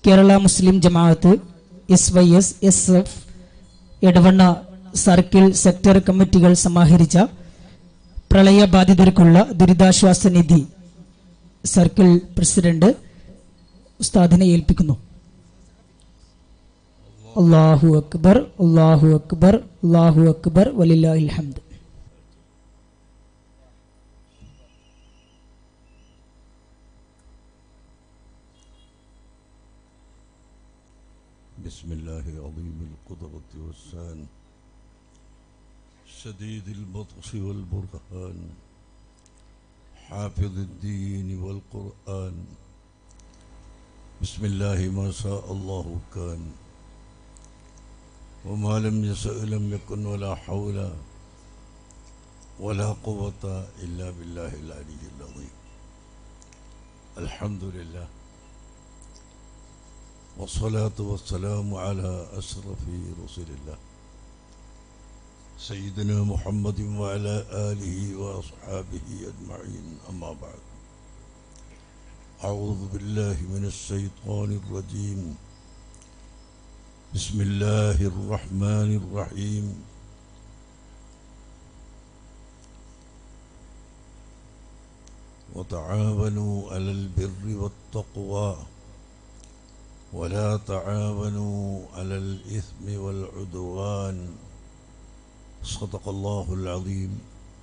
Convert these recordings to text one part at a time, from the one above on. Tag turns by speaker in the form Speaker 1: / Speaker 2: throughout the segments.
Speaker 1: കേരള മുസ്ലിം ജമാഅത്ത് S Y S S F Edavanna circle sector കമ്മിറ്റികൾ സമാഹരിച്ച പ്രളയബാധിതർക്കുള്ള ദുരിതാശ്വാസ നിധി circle president ഉസ്താദിനെ ഏൽപ്പിക്കുന്നു അള്ളാഹു അക്ബർ അള്ളാഹു അക്ബർ അള്ളാഹു അക്ബർ വലില്ലാഹിൽ ഹംദ്
Speaker 2: بسم الله عظيم القدرة والسان شديد البطش والبرهان حافظ الدين والقرآن بسم الله ما شاء الله كان وما لم يشأ لم يكن ولا حول ولا قوة إلا بالله العلي العظيم الحمد لله والصلاة والسلام على أشرف رسل الله سيدنا محمد وعلى آله وأصحابه أجمعين أما بعد أعوذ بالله من الشيطان الرجيم بسم الله الرحمن الرحيم وتعاونوا على البر والتقوى ولا تعاونوا على الإثم والعدوان صدق الله العظيم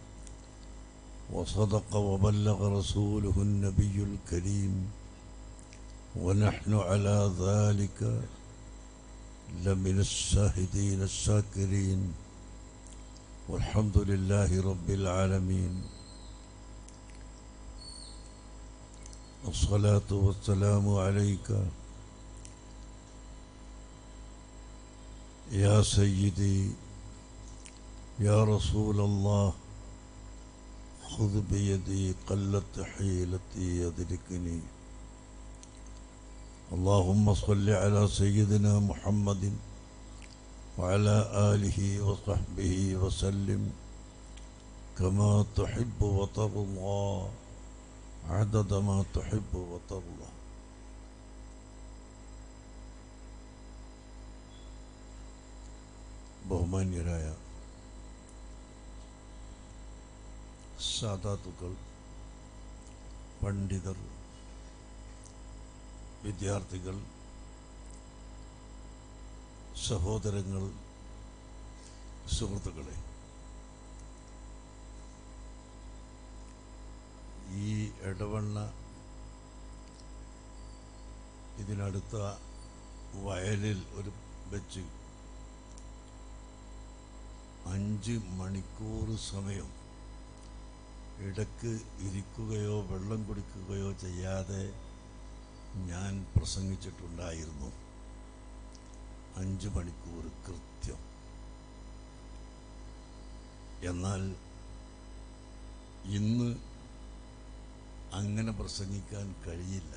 Speaker 2: وصدق وبلغ رسوله النبي الكريم ونحن على ذلك لمن الشاهدين الشاكرين والحمد لله رب العالمين الصلاة والسلام عليك يا سيدي يا رسول الله خذ بيدي قلت حيلتي يدركني اللهم صل على سيدنا محمد وعلى آله وصحبه وسلم كما تحب وترضى عدد ما تحب وترضى ബഹുമാന്യരായ സാധാത്തുക്കൾ പണ്ഡിതർ വിദ്യാർത്ഥികൾ സഹോദരങ്ങൾ സുഹൃത്തുക്കളെ ഈ ഇടവണ്ണ ഇതിനടുത്ത വയലിൽ ഒരു വെച്ച് അഞ്ച് മണിക്കൂർ സമയം ഇടക്ക് ഇരിക്കുകയോ വെള്ളം കുടിക്കുകയോ ചെയ്യാതെ ഞാൻ പ്രസംഗിച്ചിട്ടുണ്ടായിരുന്നു അഞ്ച് മണിക്കൂർ കൃത്യം എന്നാൽ ഇന്ന് അങ്ങനെ പ്രസംഗിക്കാൻ കഴിയില്ല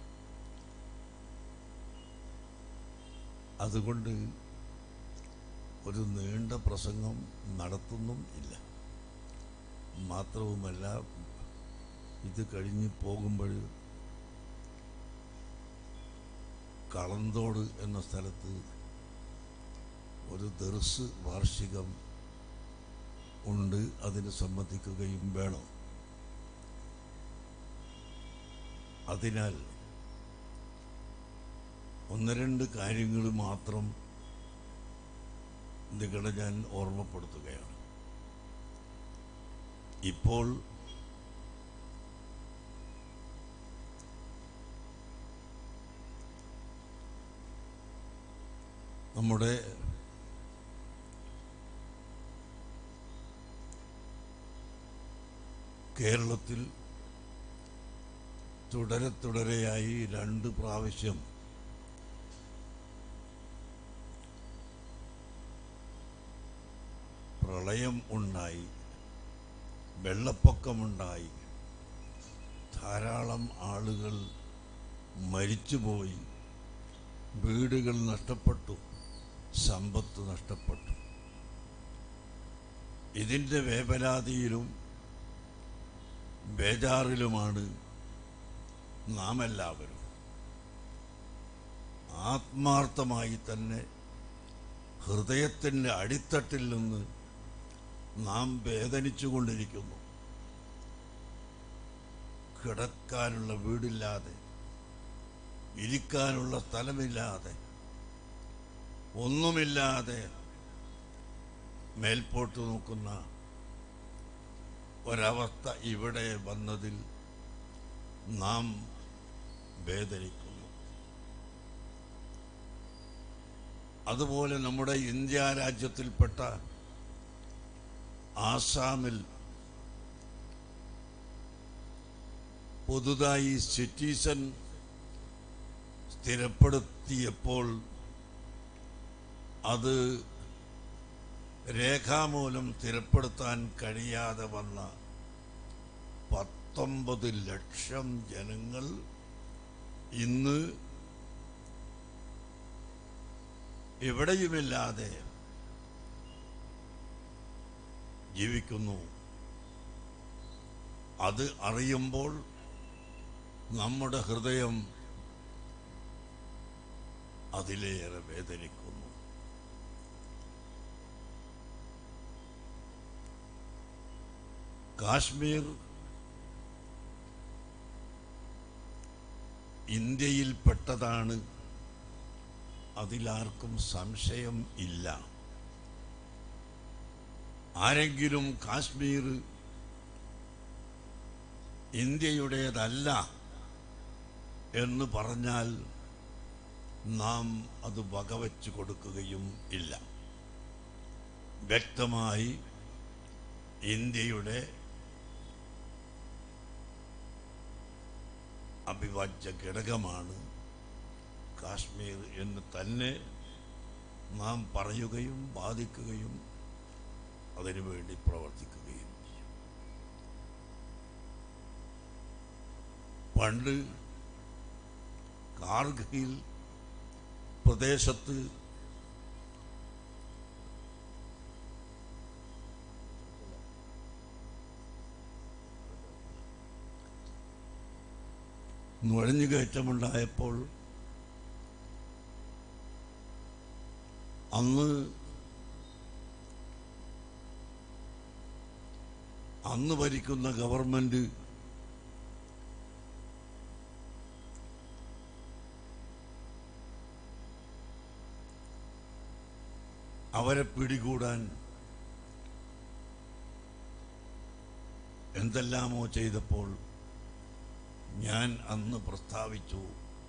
Speaker 2: അതുകൊണ്ട് ഒരു നീണ്ട പ്രസംഗം നടത്തുന്നും ഇല്ല മാത്രവുമല്ല ഇത് കഴിഞ്ഞ് പോകുമ്പോൾ കളന്തോട് എന്ന സ്ഥലത്ത് ഒരു ദർസ് വാർഷികം ഉണ്ട് അതിന് സംബന്ധിക്കുകയും വേണം അതിനാൽ ഒന്ന് രണ്ട് കാര്യങ്ങൾ മാത്രം നിങ്ങളെ ഞാൻ ഓർമ്മപ്പെടുത്തുകയാണ് ഇപ്പോൾ നമ്മുടെ കേരളത്തിൽ തുടരെ തുടരെയായി രണ്ട് പ്രാവശ്യം പ്രളയം ഉണ്ടായി വെള്ളപ്പൊക്കമുണ്ടായി ധാരാളം ആളുകൾ മരിച്ചുപോയി വീടുകൾ നഷ്ടപ്പെട്ടു സമ്പത്ത് നഷ്ടപ്പെട്ടു ഇതിൻ്റെ വേവലാതിയിലും ബേജാറിലുമാണ് നാം എല്ലാവരും ആത്മാർത്ഥമായി തന്നെ ഹൃദയത്തിൻ്റെ അടിത്തട്ടിൽ നിന്ന് നാം വേദനിച്ചു കൊണ്ടിരിക്കുന്നു കിടക്കാനുള്ള വീടില്ലാതെ ഇരിക്കാനുള്ള സ്ഥലമില്ലാതെ ഒന്നുമില്ലാതെ മേൽപോട്ട് നോക്കുന്ന ഒരവസ്ഥ ഇവിടെ വന്നതിൽ നാം വേദനിക്കുന്നു അതുപോലെ നമ്മുടെ ഇന്ത്യ രാജ്യത്തിൽപ്പെട്ട ആസാമിൽ പുതുതായി സിറ്റിസൺ സ്ഥിരപ്പെടുത്തിയപ്പോൾ അത് രേഖാമൂലം സ്ഥിരപ്പെടുത്താൻ കഴിയാതെ വന്ന പത്തൊമ്പത് ലക്ഷം ജനങ്ങൾ ഇന്ന് എവിടെയുമില്ലാതെ ജീവിക്കുന്നു അത് അറിയുമ്പോൾ നമ്മുടെ ഹൃദയം അതിലേറെ വേദനിക്കുന്നു കാശ്മീർ ഇന്ത്യയിൽപ്പെട്ടതാണ് അതിലാർക്കും സംശയം ഇല്ല ആരെങ്കിലും കാശ്മീർ ഇന്ത്യയുടേതല്ല എന്ന് പറഞ്ഞാൽ നാം അത് വകവെച്ച് കൊടുക്കുകയും ഇല്ല വ്യക്തമായി ഇന്ത്യയുടെ അവിഭാജ്യ ഘടകമാണ് കാശ്മീർ എന്ന് തന്നെ നാം പറയുകയും വാദിക്കുകയും അതിനുവേണ്ടി പ്രവർത്തിക്കുകയും ചെയ്യും പണ്ട് കാർഗിൽ പ്രദേശത്ത് നുഴഞ്ഞുകയറ്റമുണ്ടായപ്പോൾ അന്ന് അന്ന് ഭരിക്കുന്ന ഗവൺമെന്റ് അവരെ പിടികൂടാൻ എന്തെല്ലാമോ ചെയ്തപ്പോൾ ഞാൻ അന്ന് പ്രസ്താവിച്ചു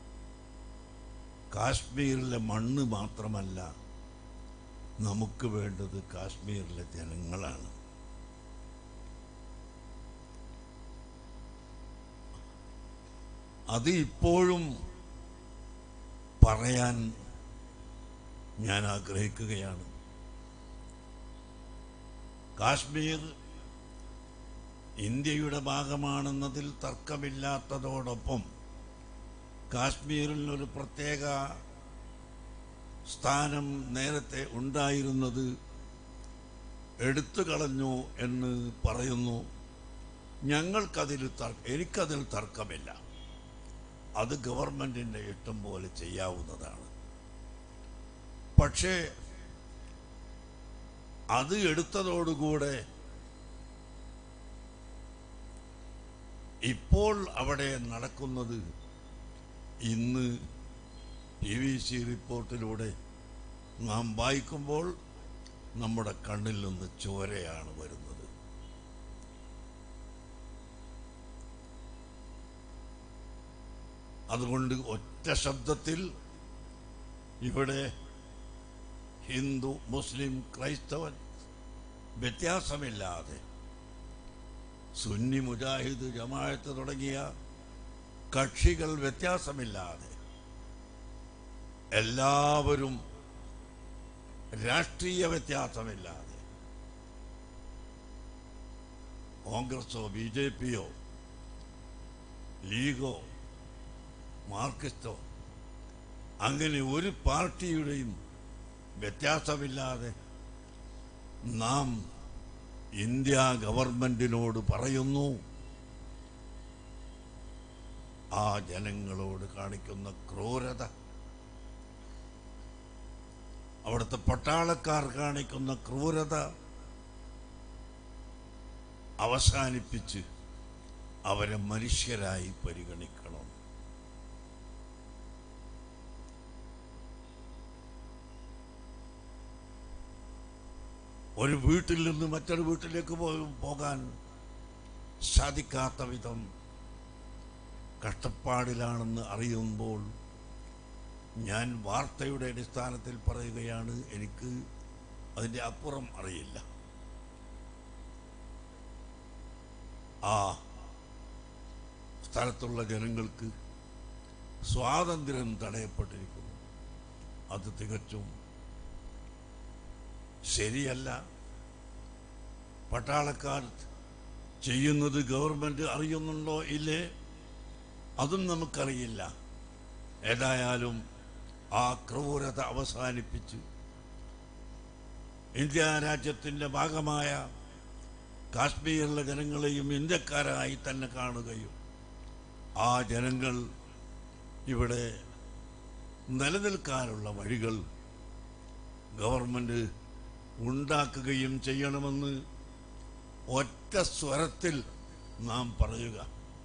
Speaker 2: കാശ്മീരിലെ മണ്ണ് മാത്രമല്ല നമുക്ക് വേണ്ടത് കാശ്മീരിലെ ജനങ്ങളാണ് അത് ഇപ്പോഴും പറയാൻ ഞാൻ ആഗ്രഹിക്കുകയാണ് കാശ്മീർ ഇന്ത്യയുടെ ഭാഗമാണെന്നതിൽ തർക്കമില്ലാത്തതോടൊപ്പം കാശ്മീരിൽ ഒരു പ്രത്യേക സ്ഥാനം നേരത്തെ ഉണ്ടായിരുന്നത് എടുത്തു കളഞ്ഞു എന്ന് പറയുന്നു ഞങ്ങൾക്കതിൽ തർ- എനിക്കതിൽ തർക്കമില്ല അത് ഗവൺമെന്റിന്റെ ഇഷ്ടം പോലെ ചെയ്യാവുന്നതാണ് പക്ഷേ അത് എടുത്തതോടുകൂടെ ഇപ്പോൾ അവിടെ നടക്കുന്നത് ഇന്ന് പി വി സി റിപ്പോർട്ടിലൂടെ നാം വായിക്കുമ്പോൾ നമ്മുടെ കണ്ണിൽ നിന്ന് ചോരയാണ് വരുന്നത് അതുകൊണ്ട് ഒറ്റ ശബ്ദത്തിൽ ഇവിടെ ഹിന്ദു മുസ്ലിം ക്രൈസ്തവൻ വ്യത്യാസമില്ലാതെ സുന്നി മുജാഹിദ് ജമാഅത്ത് തുടങ്ങിയ കക്ഷികൾ വ്യത്യാസമില്ലാതെ എല്ലാവരും രാഷ്ട്രീയ വ്യത്യാസമില്ലാതെ കോൺഗ്രസോ ബി ജെ പിയോ ലീഗോ മാർക്സിസ്റ്റോ അങ്ങനെ ഒരു പാർട്ടിയുടെയും വ്യത്യാസമില്ലാതെ നാം ഇന്ത്യ ഗവൺമെന്റിനോട് പറയുന്നു ആ ജനങ്ങളോട് കാണിക്കുന്ന ക്രൂരത അവിടുത്തെ പട്ടാളക്കാർ കാണിക്കുന്ന ക്രൂരത അവസാനിപ്പിച്ച് അവരെ മനുഷ്യരായി പരിഗണിക്കണം ഒരു വീട്ടിൽ നിന്ന് മറ്റൊരു വീട്ടിലേക്ക് പോ- പോകാൻ സാധിക്കാത്ത വിധം കഷ്ടപ്പാടിലാണെന്ന് അറിയുമ്പോൾ ഞാൻ വാർത്തയുടെ അടിസ്ഥാനത്തിൽ പറയുകയാണ് എനിക്ക് അതിൻ്റെ അപ്പുറം അറിയില്ല ആ സ്ഥലത്തുള്ള ജനങ്ങൾക്ക് സ്വാതന്ത്ര്യം തടയപ്പെട്ടിരിക്കുന്നു അത് തികച്ചും ശരിയല്ല പട്ടാളക്കാർ ചെയ്യുന്നത് ഗവൺമെന്റ് അറിയുന്നുണ്ടോ ഇല്ലേ അതും നമുക്കറിയില്ല ഏതായാലും ആ ക്രൂരത അവസാനിപ്പിച്ച് ഇന്ത്യ രാജ്യത്തിൻ്റെ ഭാഗമായ കാശ്മീരിലെ ജനങ്ങളെയും ഇന്ത്യക്കാരായി തന്നെ കാണുകയും ആ ജനങ്ങൾ ഇവിടെ നിലനിൽക്കാനുള്ള വഴികൾ ഗവൺമെൻറ് ഉണ്ടാക്കുകയും ചെയ്യണമെന്ന് ഒറ്റ സ്വരത്തിൽ നാം പറയുക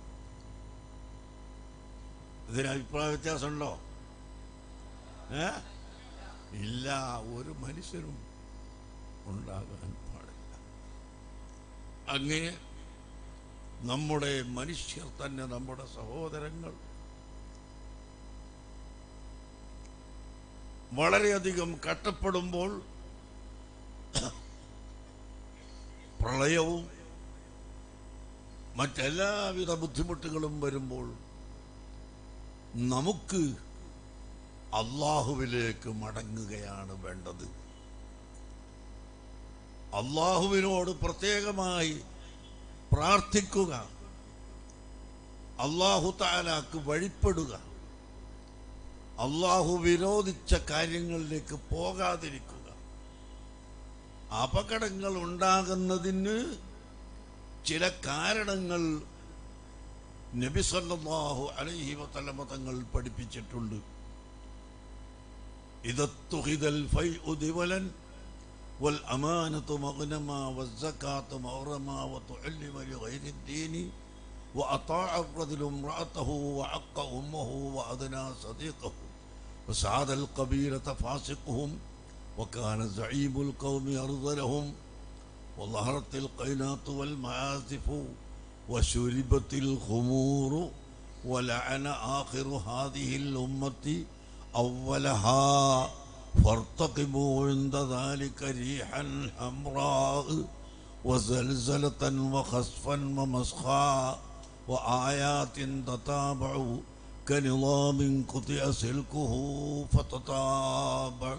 Speaker 2: ഇതിന് അഭിപ്രായ വ്യത്യാസമുണ്ടോ ഏ ഇല്ല ഒരു മനുഷ്യരും ഉണ്ടാകാൻ പാടില്ല അങ്ങനെ നമ്മുടെ മനുഷ്യർ തന്നെ നമ്മുടെ സഹോദരങ്ങൾ വളരെയധികം കഷ്ടപ്പെടുമ്പോൾ പ്രളയവും മറ്റെല്ലാവിധ ബുദ്ധിമുട്ടുകളും വരുമ്പോൾ നമുക്ക് അള്ളാഹുവിലേക്ക് മടങ്ങുകയാണ് വേണ്ടത് അള്ളാഹുവിനോട് പ്രത്യേകമായി പ്രാർത്ഥിക്കുക അള്ളാഹു താലാക്ക് വഴിപ്പെടുക അള്ളാഹു വിരോധിച്ച കാര്യങ്ങളിലേക്ക് പോകാതിരിക്കുക അപകടങ്ങൾ ഉണ്ടാകുന്നതിന് ചില കാരണങ്ങൾ നബി സല്ലല്ലാഹു അലൈഹി വസല്ലമ തങ്ങൾ പഠിപ്പിച്ചിട്ടുണ്ട് ഇദത്തുഹിദൽ ഫൈഉ ദിവലൻ വൽ അമാനത്തു മഗ്നമ വസ്സകാത്തു മഗ്റമ വതുഅല്ലിമ لغير الدين وأطاع الرجل امرأته وعق أمه وأدنى صديقه وسعد القبيلة فاسقهم وكان زعيم القوم أرذلهم وظهرت القينات والمعازف وشربت الخمور ولعن آخر هذه الأمة أولها فارتقبوا عند ذلك ريحا حمراء وزلزلة وخسفا ومسخا وآيات تتابع كنظام قطع سلكه فتتابع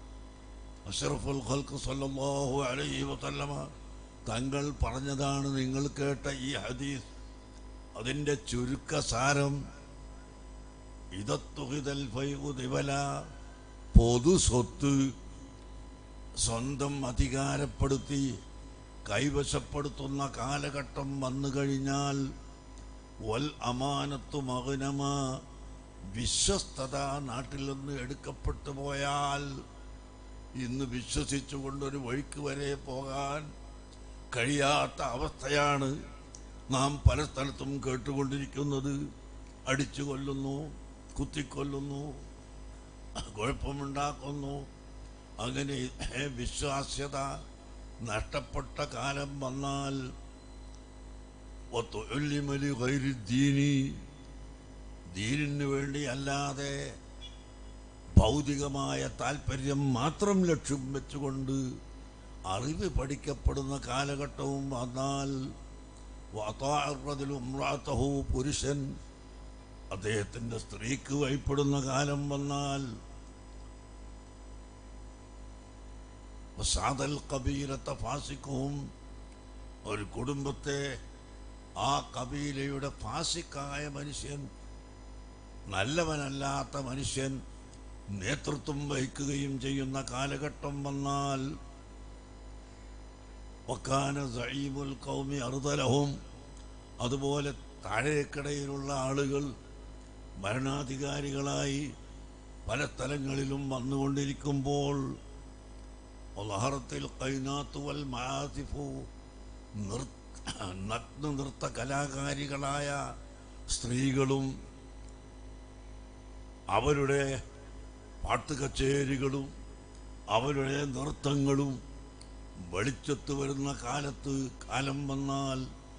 Speaker 2: അഷറഫുൽ ഖൽക്ക് സല്ലല്ലാഹു അലൈഹി വസല്ലമ തങ്ങൾ പറഞ്ഞതാണ് നിങ്ങൾ കേട്ട ഈ ഹദീസ് അതിൻ്റെ ചുരുക്കസാരം ഇതത്തുഹിതൽ ഫൈഉ ദിവല പൊതു സ്വത്ത് സ്വന്തം അധികാരപ്പെടുത്തി കൈവശപ്പെടുത്തുന്ന കാലഘട്ടം വന്നു കഴിഞ്ഞാൽ വൽ അമാനത്തു മകനമ വിശ്വസ്തത നാട്ടിൽ നിന്ന് എടുക്കപ്പെട്ടു പോയാൽ ഇന്ന് വിശ്വസിച്ചുകൊണ്ടൊരു വഴിക്ക് വരെ പോകാൻ കഴിയാത്ത അവസ്ഥയാണ് നാം പല സ്ഥലത്തും കേട്ടുകൊണ്ടിരിക്കുന്നത് അടിച്ചു കൊല്ലുന്നു കുത്തിക്കൊല്ലുന്നു കുഴപ്പമുണ്ടാക്കുന്നു അങ്ങനെ വിശ്വാസ്യത നഷ്ടപ്പെട്ട കാലം വന്നാൽ ഒത്തുല്ലിമലി ദീനി ദീനിന് വേണ്ടി അല്ലാതെ ഭൗതികമായ താല്പര്യം മാത്രം ലക്ഷ്യം വെച്ചുകൊണ്ട് അറിവ് പഠിക്കപ്പെടുന്ന കാലഘട്ടവും വന്നാൽ വാതാറതിലും ഉമ്രാത്തഹു പുരുഷൻ അദ്ദേഹത്തിൻ്റെ സ്ത്രീക്ക് വഴിപ്പെടുന്ന കാലം വന്നാൽ സാദൽ കബീലത്തെ ഫാസിക്കവും ഒരു കുടുംബത്തെ ആ കബീലയുടെ ഫാസിക്കായ മനുഷ്യൻ നല്ലവനല്ലാത്ത മനുഷ്യൻ നേതൃത്വം വഹിക്കുകയും ചെയ്യുന്ന കാലഘട്ടം വന്നാൽ വക്കാന സഈമുൽ കൗമി അറുതലഹും അതുപോലെ താഴേക്കിടയിലുള്ള ആളുകൾ ഭരണാധികാരികളായി പല സ്ഥലങ്ങളിലും വന്നുകൊണ്ടിരിക്കുമ്പോൾ ഒലഹറത്തിൽ കൈനാത്തു വൽ മാസിഫു നിർ നഗ്ന നൃത്ത കലാകാരികളായ സ്ത്രീകളും അവരുടെ പാട്ട് കച്ചേരികളും അവരുടെ നൃത്തങ്ങളും വെളിച്ചത്ത് വരുന്ന കാലത്ത് കാലം വന്നാൽ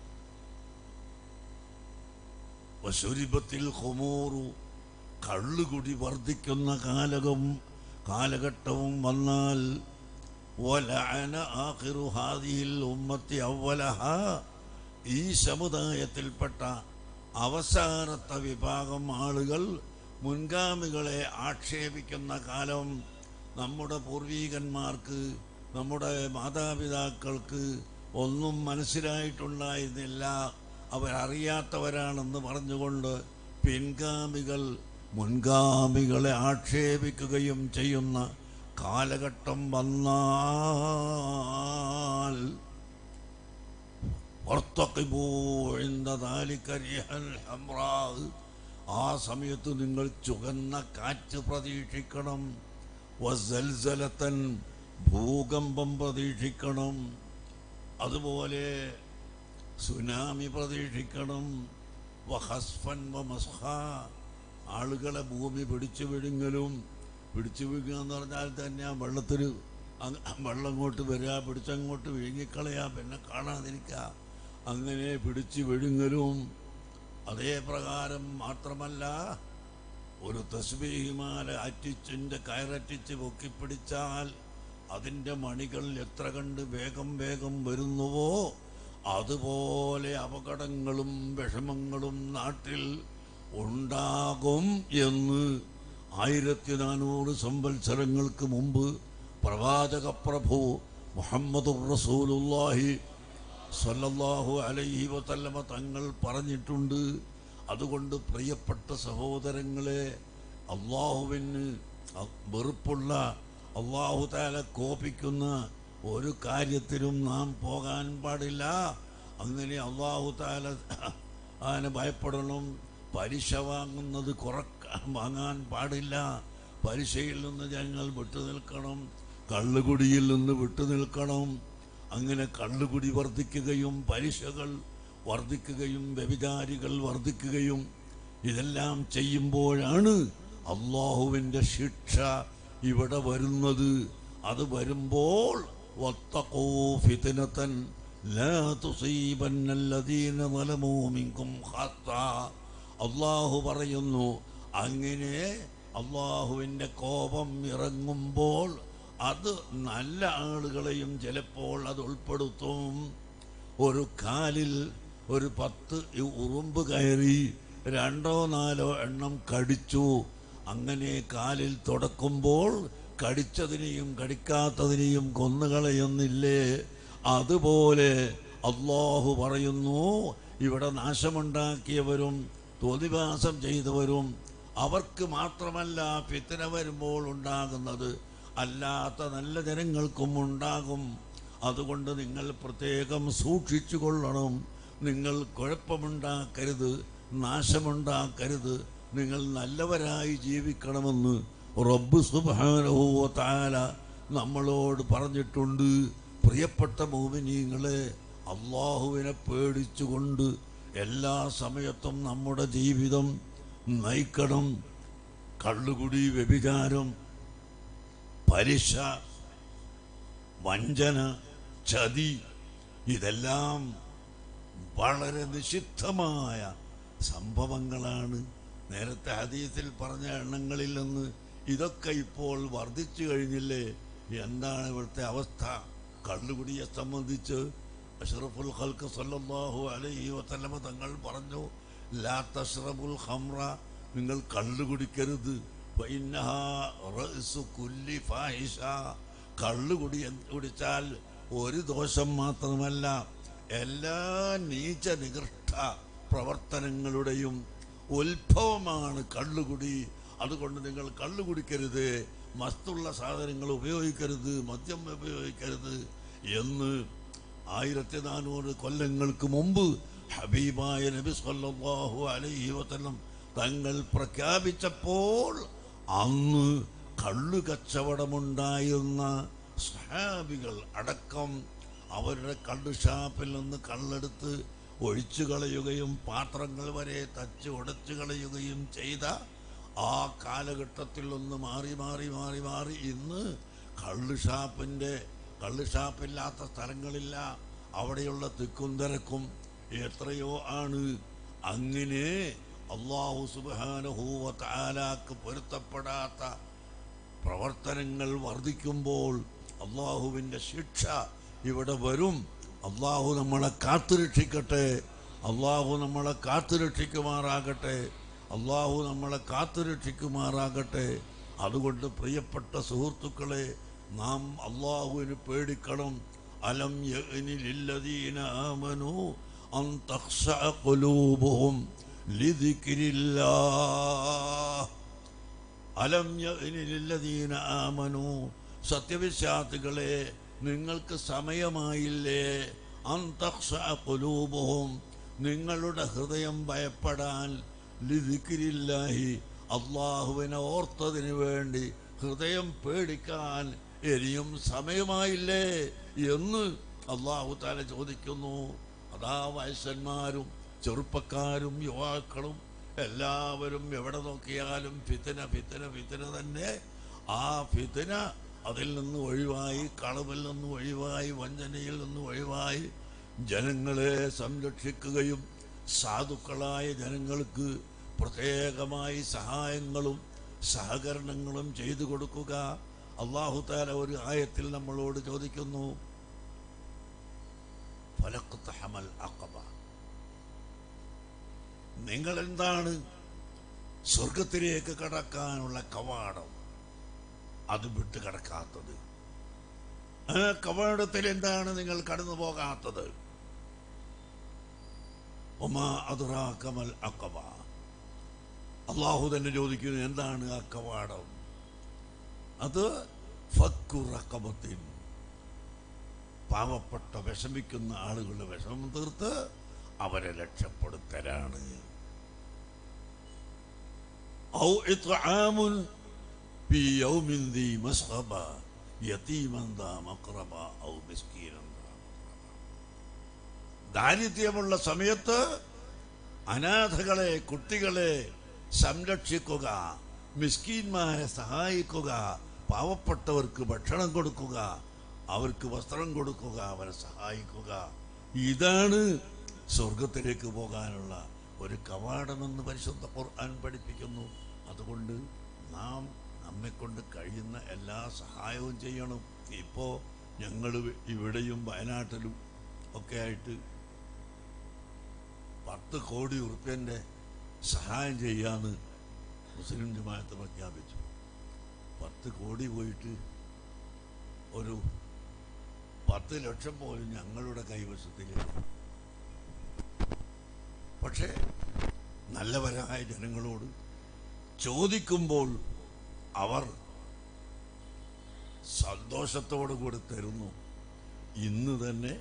Speaker 2: വസുരിപത്തിൽ ഹൊമോറു കള്ളുകുടി വർദ്ധിക്കുന്ന കാലകം കാലഘട്ടവും വന്നാൽ വലഅന ആഖിറു ഹാദിഹിൽ ഉമ്മത്തി അവലഹ ഈ സമുദായത്തിൽപ്പെട്ട അവസാനത്തെ വിഭാഗം ആളുകൾ മുൻഗാമികളെ ആക്ഷേപിക്കുന്ന കാലം നമ്മുടെ പൂർവീകന്മാർക്ക് നമ്മുടെ മാതാപിതാക്കൾക്ക് ഒന്നും മനസ്സിലായിട്ടുണ്ടായിരുന്നില്ല അവരറിയാത്തവരാണെന്ന് പറഞ്ഞുകൊണ്ട് പിൻഗാമികൾ മുൻഗാമികളെ ആക്ഷേപിക്കുകയും ചെയ്യുന്ന കാലഘട്ടം വന്നാൽ وارتقبوا عند ذلك ريح الحمراء ആ സമയത്ത് നിങ്ങൾ ചുവന്ന കാറ്റ് പ്രതീക്ഷിക്കണം വസൽസലത്തൻ ഭൂകമ്പം പ്രതീക്ഷിക്കണം അതുപോലെ സുനാമി പ്രതീക്ഷിക്കണം വഹസ്ഫൻ വമസ്ഹ ആളുകളെ ഭൂമി പിടിച്ചു വിഴുങ്ങലും പിടിച്ചു വിഴുങ്ങുക എന്ന് പറഞ്ഞാൽ തന്നെ ആ വെള്ളത്തിൽ വെള്ളം അങ്ങോട്ട് വരിക പിടിച്ചങ്ങോട്ട് വിഴുങ്ങിക്കളയാ പിന്നെ കാണാതിരിക്കുക അങ്ങനെ പിടിച്ചു വിഴുങ്ങലും അതേ പ്രകാരം മാത്രമല്ല ഒരു തസ്ബീഹിമാല അറ്റിച്ചിൻ്റെ കയററ്റിച്ച് പൊക്കിപ്പിടിച്ചാൽ അതിൻ്റെ മണികൾ എത്ര കണ്ട് വേഗം വേഗം വരുന്നുവോ അതുപോലെ അപകടങ്ങളും വിഷമങ്ങളും നാട്ടിൽ ഉണ്ടാകും എന്ന് ആയിരത്തി നാനൂറ് സംവത്സരങ്ങൾക്ക് മുമ്പ് പ്രവാചക പ്രഭു മുഹമ്മദ് റസൂലുല്ലാഹി സല്ലല്ലാഹു അലൈഹി വസല്ലമ തങ്ങൾ പറഞ്ഞിട്ടുണ്ട് അതുകൊണ്ട് പ്രിയപ്പെട്ട സഹോദരങ്ങളെ അള്ളാഹുവിന് അ- വെറുപ്പുള്ള അള്ളാഹു താല കോപിക്കുന്ന ഒരു കാര്യത്തിലും നാം പോകാൻ പാടില്ല അങ്ങനെ അള്ളാഹു താല അതിനെ ഭയപ്പെടണം പലിശ വാങ്ങുന്നത് കുറക്കാൻ വാങ്ങാൻ പാടില്ല പലിശയിൽ നിന്ന് ഞങ്ങൾ വിട്ടുനിൽക്കണം കള്ളുകുടിയിൽ നിന്ന് വിട്ടുനിൽക്കണം അങ്ങനെ കള്ളുകുടി വർദ്ധിക്കുകയും പലിശകൾ വർദ്ധിക്കുകയും വ്യഭിചാരികൾ വർദ്ധിക്കുകയും ഇതെല്ലാം ചെയ്യുമ്പോഴാണ് അള്ളാഹുവിൻ്റെ ശിക്ഷ ഇവിടെ വരുന്നത് അത് വരുമ്പോൾ വത്തഖൂ ഫിത്നതൻ ലാ തുസീബന്നല്ലദീന ളലമൂ മിൻകും ഖാസ്സാ അള്ളാഹു പറയുന്നു അങ്ങനെ അള്ളാഹുവിൻ്റെ കോപം ഇറങ്ങുമ്പോൾ അത് നല്ല ആളുകളെയും ചിലപ്പോൾ അത് ഉൾപ്പെടുത്തും ഒരു കാലിൽ ഒരു പത്ത് ഈ ഉറുമ്പ് കയറി രണ്ടോ നാലോ എണ്ണം കടിച്ചു അങ്ങനെ കാലിൽ തുടക്കുമ്പോൾ കടിച്ചതിനെയും കടിക്കാത്തതിനെയും കൊന്നുകളയുന്നില്ലേ അതുപോലെ അള്ളാഹു പറയുന്നു ഇവിടെ നാശമുണ്ടാക്കിയവരും തോതിവാസം ചെയ്തവരും അവർക്ക് മാത്രമല്ല ഫിത്തന വരുമ്പോൾ ഉണ്ടാകുന്നത് അല്ലാത്ത നല്ല ജനങ്ങൾക്കും ഉണ്ടാകും അതുകൊണ്ട് നിങ്ങൾ പ്രത്യേകം സൂക്ഷിച്ചു കൊള്ളണം നിങ്ങൾ കുഴപ്പമുണ്ടാക്കരുത് നാശമുണ്ടാക്കരുത് നിങ്ങൾ നല്ലവരായി ജീവിക്കണമെന്ന് റബ്ബ് സുബാനഹുവ താല നമ്മളോട് പറഞ്ഞിട്ടുണ്ട് പ്രിയപ്പെട്ട മോമിനീങ്ങളെ അള്ളാഹുവിനെ പേടിച്ചുകൊണ്ട് എല്ലാ സമയത്തും നമ്മുടെ ജീവിതം നയിക്കണം കള്ളുകുടി വ്യഭിചാരം പലിശ വഞ്ചന ചതി ഇതെല്ലാം വളരെ നിഷിദ്ധമായ സംഭവങ്ങളാണ് നേരത്തെ ഹദീസിൽ പറഞ്ഞ എണ്ണങ്ങളിൽ നിന്ന് ഇതൊക്കെ ഇപ്പോൾ വർദ്ധിച്ചു കഴിഞ്ഞില്ലേ എന്താണ് ഇവിടുത്തെ അവസ്ഥ കള്ളുകുടിയെ സംബന്ധിച്ച് അഷ്റഫുൽ ഖൽക്ക് സല്ലല്ലാഹു അലൈഹി വസല്ലമ തങ്ങൾ പറഞ്ഞു ലാ തഷ്റബുൽ ഖംറ നിങ്ങൾ കള്ളു കുടിക്കരുത് ഫഇന്നഹാ റഅ്സു കുല്ലി ഫാഹിഷ കള്ളു കുടി കുടിച്ചാൽ ഒരു ദോഷം മാത്രമല്ല എല്ലാ നീച നികൃഷ്ട പ്രവർത്തനങ്ങളുടെയും ഉത്ഭവമാണ് കള്ളുകുടി അതുകൊണ്ട് നിങ്ങൾ കള്ളു കുടിക്കരുത് മസ്തുള്ള സാധനങ്ങൾ ഉപയോഗിക്കരുത് മദ്യം ഉപയോഗിക്കരുത് എന്ന് ആയിരത്തി നാനൂറ് കൊല്ലങ്ങൾക്ക് മുമ്പ് ഹബീബായ നബി സല്ലല്ലാഹു അലൈഹി വസല്ലം തങ്ങൾ പ്രഖ്യാപിച്ചപ്പോൾ അന്ന് കള്ളു കച്ചവടമുണ്ടായിരുന്ന സഹാബികൾ അടക്കം അവരുടെ കള്ള് ഷാപ്പിൽ നിന്ന് കള്ളെടുത്ത് ഒഴിച്ചു കളയുകയും പാത്രങ്ങൾ വരെ തച്ച് ഉടച്ചു കളയുകയും ചെയ്ത ആ കാലഘട്ടത്തിൽ ഒന്ന് മാറി മാറി മാറി മാറി ഇന്ന് കള്ള് ഷാപ്പിൻ്റെ കള്ള് ഷാപ്പില്ലാത്ത സ്ഥലങ്ങളില്ല അവിടെയുള്ള തിക്കും തിരക്കും എത്രയോ ആണ് അങ്ങനെ അള്ളാഹു സുബാനഹൂവ താലാക്ക് പൊരുത്തപ്പെടാത്ത പ്രവർത്തനങ്ങൾ വർദ്ധിക്കുമ്പോൾ അള്ളാഹുവിൻ്റെ ശിക്ഷ ഇവിടെ വരും അള്ളാഹു നമ്മളെ കാത്തുരക്ഷിക്കട്ടെ അള്ളാഹു നമ്മളെ കാത്തുരക്ഷിക്കുമാറാകട്ടെ അള്ളാഹു നമ്മളെ കാത്തുരക്ഷിക്കുമാറാകട്ടെ അതുകൊണ്ട് പ്രിയപ്പെട്ട സുഹൃത്തുക്കളെ നാം അള്ളാഹുവിന് പേടിക്കണം അലം യഅ്നിലില്ലദീന ആമനു അൻ തഖ്ശഅ ഖുലൂബുഹും ലിദിക്രില്ലാഹ് അലം യഅ്നിലില്ലദീന ആമനു സത്യവിശ്വാസികളെ നിങ്ങൾക്ക് സമയമായില്ലേ അന്തക്ഷ കുലൂബുഹും നിങ്ങളുടെ ഹൃദയം ഭയപ്പെടാൻ ലിദിക്കിരില്ലാഹി അള്ളാഹുവിനെ ഓർത്തതിന് വേണ്ടി ഹൃദയം പേടിക്കാൻ ഇനിയും സമയമായില്ലേ എന്ന് അള്ളാഹു താല ചോദിക്കുന്നു അതാ വയസ്സന്മാരും ചെറുപ്പക്കാരും യുവാക്കളും എല്ലാവരും എവിടെ നോക്കിയാലും ഫിത്തന ഫിത്തന ഫിത്തന തന്നെ ആ ഫിത്തന അതിൽ നിന്ന് ഒഴിവായി കളവിൽ നിന്ന് ഒഴിവായി വഞ്ചനയിൽ നിന്ന് ഒഴിവായി ജനങ്ങളെ സംരക്ഷിക്കുകയും സാധുക്കളായ ജനങ്ങൾക്ക് പ്രത്യേകമായി സഹായങ്ങളും സഹകരണങ്ങളും ചെയ്തു കൊടുക്കുക അള്ളാഹു താല ഒരു ആയത്തിൽ നമ്മളോട് ചോദിക്കുന്നു ഫലക്കുത്തഹമൽ അക്കബ നിങ്ങൾ എന്താണ് സ്വർഗത്തിലേക്ക് കടക്കാനുള്ള കവാടം അത് വിട്ട് കടക്കാത്തത് ആ കവാടത്തിൽ എന്താണ് നിങ്ങൾ കടന്നു പോകാത്തത് ഒമാ അതുറാക്കമൽ അക്കബ അള്ളാഹു തന്നെ ചോദിക്കുന്നു എന്താണ് ആ കവാടം അത് ഫക്കുറക്കബത്തിൻ പാവപ്പെട്ട വിഷമിക്കുന്ന ആളുകളുടെ വിഷമം തീർത്ത് അവരെ രക്ഷപ്പെടുത്തലാണ് ഔ ഇത്ആമുൻ في يوم ذي مسغبة يتيما ذا مقربة أو مسكينا ذا مقربة ദാരിദ്ര്യമുള്ള സമയത്ത് അനാഥകളെ കുട്ടികളെ സംരക്ഷിക്കുക മിസ്കീന്മാരെ സഹായിക്കുക പാവപ്പെട്ടവർക്ക് ഭക്ഷണം കൊടുക്കുക അവർക്ക് വസ്ത്രം കൊടുക്കുക അവരെ സഹായിക്കുക ഇതാണ് സ്വർഗത്തിലേക്ക് പോകാനുള്ള ഒരു കവാടമെന്ന് പരിശുദ്ധ ഖുർആൻ പഠിപ്പിക്കുന്നു അതുകൊണ്ട് നാം നമ്മെക്കൊണ്ട് കഴിയുന്ന എല്ലാ സഹായവും ചെയ്യണം ഇപ്പോൾ ഞങ്ങൾ ഇവിടെയും വയനാട്ടിലും ഒക്കെ ആയിട്ട് പത്ത് കോടി ഉറുപ്പ്യൻ്റെ സഹായം ചെയ്യാന്ന് മുസ്ലിം ജമാഅത്ത് പ്രഖ്യാപിച്ചു പത്ത് കോടി പോയിട്ട് ഒരു പത്ത് ലക്ഷം പോലും ഞങ്ങളുടെ കൈവശത്തിലില്ല പക്ഷേ നല്ലവരായ ജനങ്ങളോട് ചോദിക്കുമ്പോൾ അവർ സന്തോഷത്തോടു കൂടി തരുന്നു ഇന്ന് തന്നെ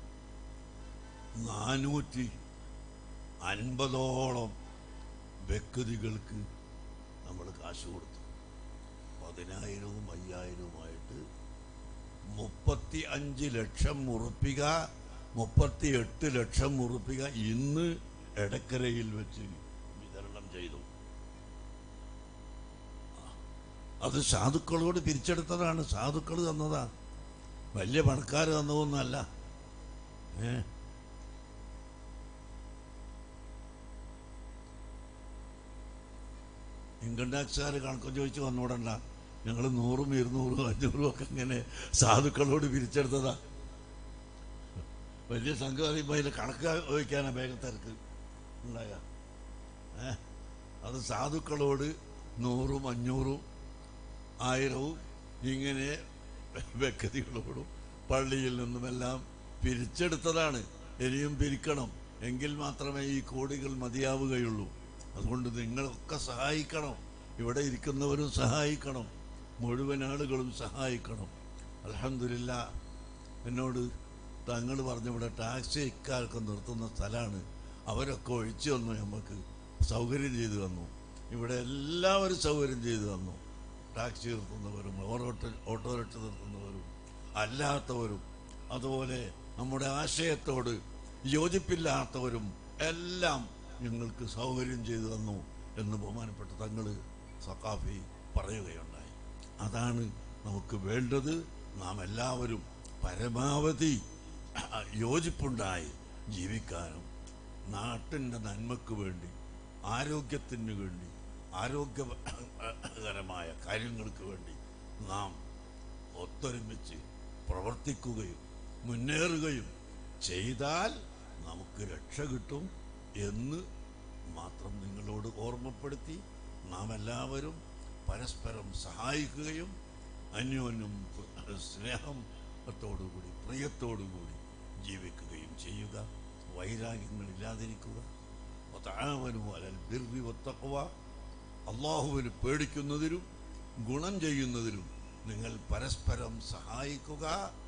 Speaker 2: നാനൂറ്റി അൻപതോളം വ്യക്തികൾക്ക് നമ്മൾ കാശ് കൊടുത്തു പതിനായിരവും അയ്യായിരവുമായിട്ട് മുപ്പത്തി അഞ്ച് ലക്ഷം ഉറുപ്പിക മുപ്പത്തി എട്ട് ലക്ഷം ഉറുപ്പിക ഇന്ന് എടക്കരയിൽ വെച്ച് വിതരണം ചെയ്തു അത് സാധുക്കളോട് പിരിച്ചെടുത്തതാണ് സാധുക്കൾ തന്നതാ വലിയ പണക്കാർ തന്നതൊന്നല്ല ഏ ഇൻകം ടാക്സുകാർ കണക്കും ചോദിച്ച് വന്നോടണ്ട ഞങ്ങൾ നൂറും ഇരുന്നൂറും അഞ്ഞൂറും ഒക്കെ ഇങ്ങനെ സാധുക്കളോട് പിരിച്ചെടുത്തതാ വലിയ സംഘം അറിയുമ്പോൾ അതിൽ കണക്ക് വയ്ക്കാനാ വേഗത്തിരക്ക് ഉണ്ടായ ഏ അത് സാധുക്കളോട് നൂറും അഞ്ഞൂറും ആയിരവും ഇങ്ങനെ വ്യക്തികളോടും പള്ളിയിൽ നിന്നുമെല്ലാം പിരിച്ചെടുത്തതാണ് ഇനിയും പിരിക്കണം എങ്കിൽ മാത്രമേ ഈ കോടികൾ മതിയാവുകയുള്ളൂ അതുകൊണ്ട് നിങ്ങളൊക്കെ സഹായിക്കണം ഇവിടെ ഇരിക്കുന്നവരും സഹായിക്കണം മുഴുവൻ ആളുകളും സഹായിക്കണം അലഹമില്ല എന്നോട് തങ്ങൾ പറഞ്ഞു ഇവിടെ ടാക്സി ഇക്കാലൊക്കെ നിർത്തുന്ന സ്ഥലമാണ് അവരൊക്കെ ഒഴിച്ചു തന്നു നമുക്ക് സൗകര്യം ചെയ്തു തന്നു ഇവിടെ എല്ലാവരും സൗകര്യം ചെയ്തു തന്നു ടാക്സി നിർത്തുന്നവരും ഓട്ടോ ഓട്ടോറിക്ഷ നിർത്തുന്നവരും അല്ലാത്തവരും അതുപോലെ നമ്മുടെ ആശയത്തോട് യോജിപ്പില്ലാത്തവരും എല്ലാം ഞങ്ങൾക്ക് സൗകര്യം ചെയ്തു തന്നു എന്ന് ബഹുമാനപ്പെട്ട തങ്ങൾ സക്കാഫി പറയുകയുണ്ടായി അതാണ് നമുക്ക് വേണ്ടത് നാം എല്ലാവരും പരമാവധി യോജിപ്പുണ്ടായി ജീവിക്കാനും നാട്ടിൻ്റെ നന്മയ്ക്ക് വേണ്ടി ആരോഗ്യത്തിന് വേണ്ടി ആരോഗ്യകരമായ കാര്യങ്ങൾക്ക് വേണ്ടി നാം ഒത്തൊരുമിച്ച് പ്രവർത്തിക്കുകയും മുന്നേറുകയും ചെയ്താൽ നമുക്ക് രക്ഷ കിട്ടും എന്ന് മാത്രം നിങ്ങളോട് ഓർമ്മപ്പെടുത്തി നാം എല്ലാവരും പരസ്പരം സഹായിക്കുകയും അന്യോന്യം സ്നേഹത്തോടുകൂടി പ്രിയത്തോടുകൂടി ജീവിക്കുകയും ചെയ്യുക വൈരാഗ്യങ്ങളില്ലാതിരിക്കുക വതആവനു അലൽ ബിർരി വത്തഖ്വ അള്ളാഹുവിന് പേടിക്കുന്നതിലും ഗുണം ചെയ്യുന്നതിലും നിങ്ങൾ പരസ്പരം സഹായിക്കുക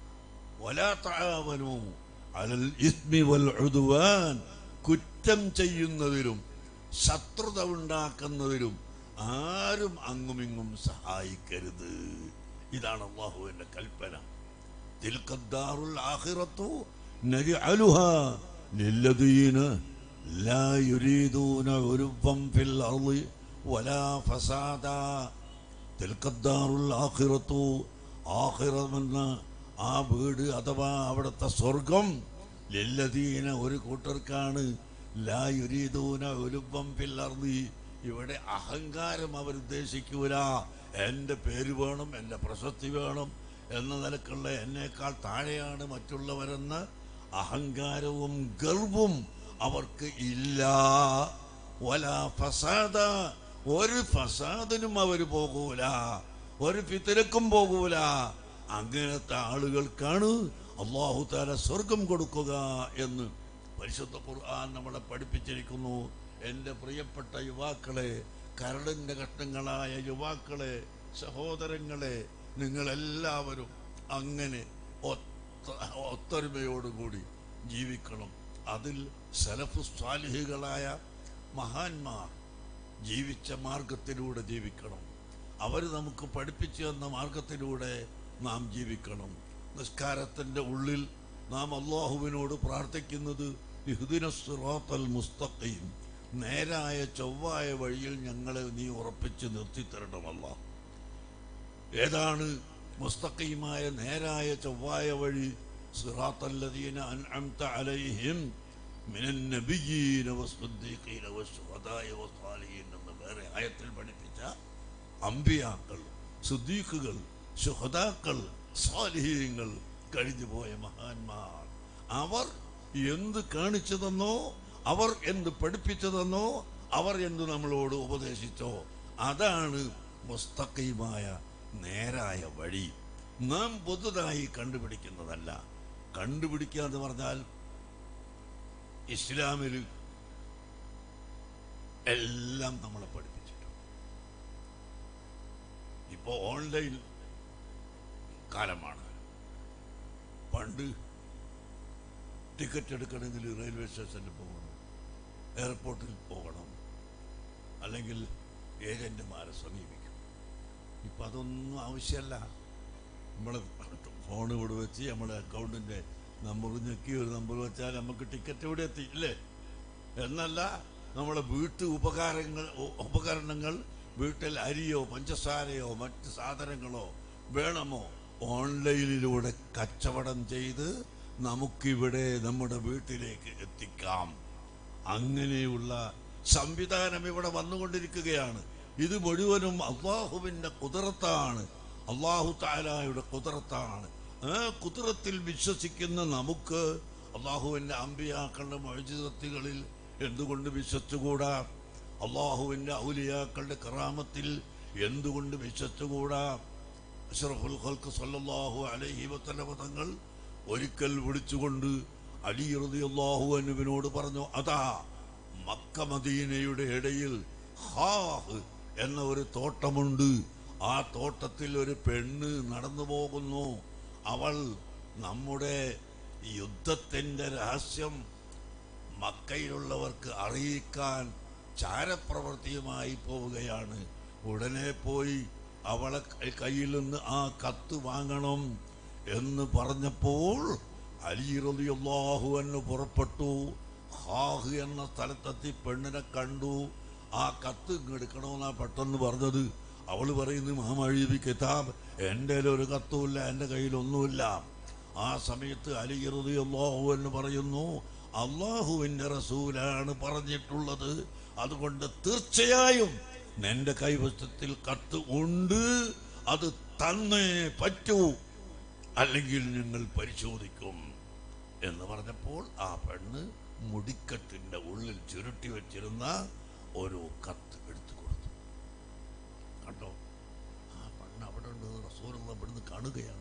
Speaker 2: വലാ തആവനു അലൽ ഇസ്മി വൽ ഉദ്വാൻ കുറ്റം ചെയ്യുന്നതിലും ശത്രുത ഉണ്ടാക്കുന്നതിലും ആരും അങ്ങുമിങ്ങും സഹായിക്കരുത് ഇതാണ് അള്ളാഹുവിന്റെ കൽപ്പന തിൽക്കദ്ദാറുൽ ആഖിറത്തു നജഅലുഹാ ലില്ലദീന ലാ യുരീദൂന ഉരുവം ഫിൽ അർളി വലാ ഫസാദാ തിൽക്കദ്ദാറുൽ ആഖിറത്തു ആഖിറമെന്ന ആ വീട് അഥവാ അവിടുത്തെ സ്വർഗം ലല്ലദീന ഒരു കൂട്ടർക്കാണ് ലാ യുരീദൂന ഉരുവം ഫിൽ അർളി ഇവിടെ അഹങ്കാരം അവർ ഉദ്ദേശിക്കൂല എൻ്റെ പേര് വേണം എൻ്റെ പ്രശസ്തി വേണം എന്ന നിലക്കുള്ള എന്നേക്കാൾ താഴെയാണ് മറ്റുള്ളവരെന്ന് അഹങ്കാരവും ഗർവും അവർക്ക് ഇല്ല വല ഫസാദ ഒരു ഫസാദിനും അവർ പോകൂല ഒരു ഫിത്തിരക്കും പോകൂല അങ്ങനത്തെ ആളുകൾക്കാണ് അള്ളാഹു താല സ്വർഗം കൊടുക്കുക എന്ന് പരിശുദ്ധ ഖുർആൻ നമ്മളെ പഠിപ്പിച്ചിരിക്കുന്നു എൻ്റെ പ്രിയപ്പെട്ട യുവാക്കളെ കരടിൻ്റെ ഘട്ടങ്ങളായ യുവാക്കളെ സഹോദരങ്ങളെ നിങ്ങളെല്ലാവരും അങ്ങനെ ഒത്ത ഒത്തൊരുമയോടുകൂടി ജീവിക്കണം അതിൽ സലഫു സ്വാലിഹികളായ മഹാന്മാർ ജീവിച്ച മാർഗത്തിലൂടെ ജീവിക്കണം അവർ നമുക്ക് പഠിപ്പിച്ചു തന്ന മാർഗത്തിലൂടെ നാം ജീവിക്കണം നിസ്കാരത്തിൻ്റെ ഉള്ളിൽ നാം അള്ളാഹുവിനോട് പ്രാർത്ഥിക്കുന്നത് ഇഹ്ദിന സിറാത്തൽ മുസ്തഖീം നേരായ ചൊവ്വായ വഴിയിൽ ഞങ്ങളെ നീ ഉറപ്പിച്ച് നിർത്തിത്തരണമല്ല ഏതാണ് മുസ്തഖീമായ നേരായ ചൊവ്വായ വഴി സിറാത്തല്ലദീന അൻഅംത അലൈഹിം മിനൻ നബിയ്യീന വസ്സുദ്ദീഖീന വസ്സുഹദായ വസ്സാലിഹീൻ എന്ന് വേറെ ആയത്തിൽ പഠിപ്പിച്ച അമ്പിയാക്കൾ സുദ്ദീഖുകൾ ശുഹദാക്കൾ സ്വാലിഹീങ്ങൾ കഴിഞ്ഞുപോയ മഹാന്മാർ അവർ എന്ത് കാണിച്ചു തന്നോ അവർ എന്ത് പഠിപ്പിച്ചു തന്നോ അവർ എന്ത് നമ്മളോട് ഉപദേശിച്ചോ അതാണ് മുസ്തഖീമായ നേരായ വഴി നാം പുതുതായി കണ്ടുപിടിക്കുന്നതല്ല കണ്ടുപിടിക്കുക എന്ന് പറഞ്ഞാൽ ഇസ്ലാമിൽ എല്ലാം നമ്മളെ പഠിപ്പിച്ചിട്ടുണ്ട് ഇപ്പോൾ ഓൺലൈൻ കാലമാണ് പണ്ട് ടിക്കറ്റ് എടുക്കണമെങ്കിൽ റെയിൽവേ സ്റ്റേഷനിൽ പോകണം എയർപോർട്ടിൽ പോകണം അല്ലെങ്കിൽ ഏജന്റുമാരെ സമീപിക്കും ഇപ്പം അതൊന്നും ആവശ്യമല്ല നമ്മൾ ഫോൺ ഇവിടെ വെച്ച് നമ്മുടെ അക്കൗണ്ടിൻ്റെ നമ്പർ ഞെക്കി ഒരു നമ്പർ വെച്ചാൽ നമുക്ക് ടിക്കറ്റ് ഇവിടെ എത്തി ഇല്ലേ എന്നല്ല നമ്മുടെ വീട്ടു ഉപകാരങ്ങൾ ഉ- ഉപകരണങ്ങൾ വീട്ടിൽ അരിയോ പഞ്ചസാരയോ മറ്റ് സാധനങ്ങളോ വേണമോ ഓൺലൈനിലൂടെ കച്ചവടം ചെയ്ത് നമുക്കിവിടെ നമ്മുടെ വീട്ടിലേക്ക് എത്തിക്കാം അങ്ങനെയുള്ള സംവിധാനം ഇവിടെ വന്നുകൊണ്ടിരിക്കുകയാണ് ഇത് മുഴുവനും അള്ളാഹുവിൻ്റെ കുതിരത്താണ് അള്ളാഹു താലായുടെ കുതിരത്താണ് ആ കുതിരത്തിൽ വിശ്വസിക്കുന്ന നമുക്ക് അള്ളാഹുവിൻ്റെ അമ്പിയാക്കളുടെ മൊഴിതത്തുകളിൽ എന്തുകൊണ്ട് വിശ്വസിച്ചുകൂടാ അള്ളാഹുവിൻ്റെ ഔലിയാക്കളുടെ കറാമത്തിൽ എന്തുകൊണ്ട് വിശ്വസിച്ചുകൂടാ അഷ്റഫുൽ ഖൽക്ക് സല്ലല്ലാഹു അലൈഹി വസല്ലമ തങ്ങൾ ഒരിക്കൽ വിളിച്ചുകൊണ്ട് അലി റളിയല്ലാഹു അൻഹുവിനോട് പറഞ്ഞു അതാ മക്ക മദീനയുടെ ഇടയിൽ ഹാഹ് എന്ന ഒരു തോട്ടമുണ്ട് ആ തോട്ടത്തിൽ ഒരു പെണ്ണ് നടന്നു പോകുന്നു അവൾ നമ്മുടെ യുദ്ധത്തിൻ്റെ രഹസ്യം മക്കയിലുള്ളവർക്ക് അറിയിക്കാൻ ചാരപ്രവൃത്തിയുമായി പോവുകയാണ് ഉടനെ പോയി അവളെ ക- കയ്യിൽ നിന്ന് ആ കത്ത് വാങ്ങണം എന്ന് പറഞ്ഞപ്പോൾ അലി റളിയല്ലാഹു അൻഹു പുറപ്പെട്ടു ഹാഹ് എന്ന സ്ഥലത്തെത്തി പെണ്ണിനെ കണ്ടു ആ കത്ത് ഇങ്ങ് എടുക്കണമെന്നാ പെട്ടെന്ന് പറഞ്ഞത് അവള് പറയുന്നു മാമഴീബി കിതാബ് എൻ്റെ ഒരു കത്തുമില്ല എൻ്റെ കയ്യിലൊന്നുമില്ല ആ സമയത്ത് അലി റളിയല്ലാഹു എന്ന് പറയുന്നു അള്ളാഹുവിൻ്റെ റസൂലാണ് പറഞ്ഞിട്ടുള്ളത് അതുകൊണ്ട് തീർച്ചയായും നിന്റെ കൈവശത്തിൽ കത്ത് ഉണ്ട് അത് തന്നേ പറ്റൂ അല്ലെങ്കിൽ ഞങ്ങൾ പരിശോധിക്കും എന്ന് പറഞ്ഞപ്പോൾ ആ പെണ്ണ് മുടിക്കെട്ടിന്റെ ഉള്ളിൽ ചുരുട്ടി വെച്ചിരുന്ന ഒരു കത്ത് എടുത്തു കൊടുത്തു കണ്ടോ ആ പെണ്ണ് അവിടെ ഉണ്ട് റസൂലുള്ള ഇവിടുന്ന് കാണുകയാണ്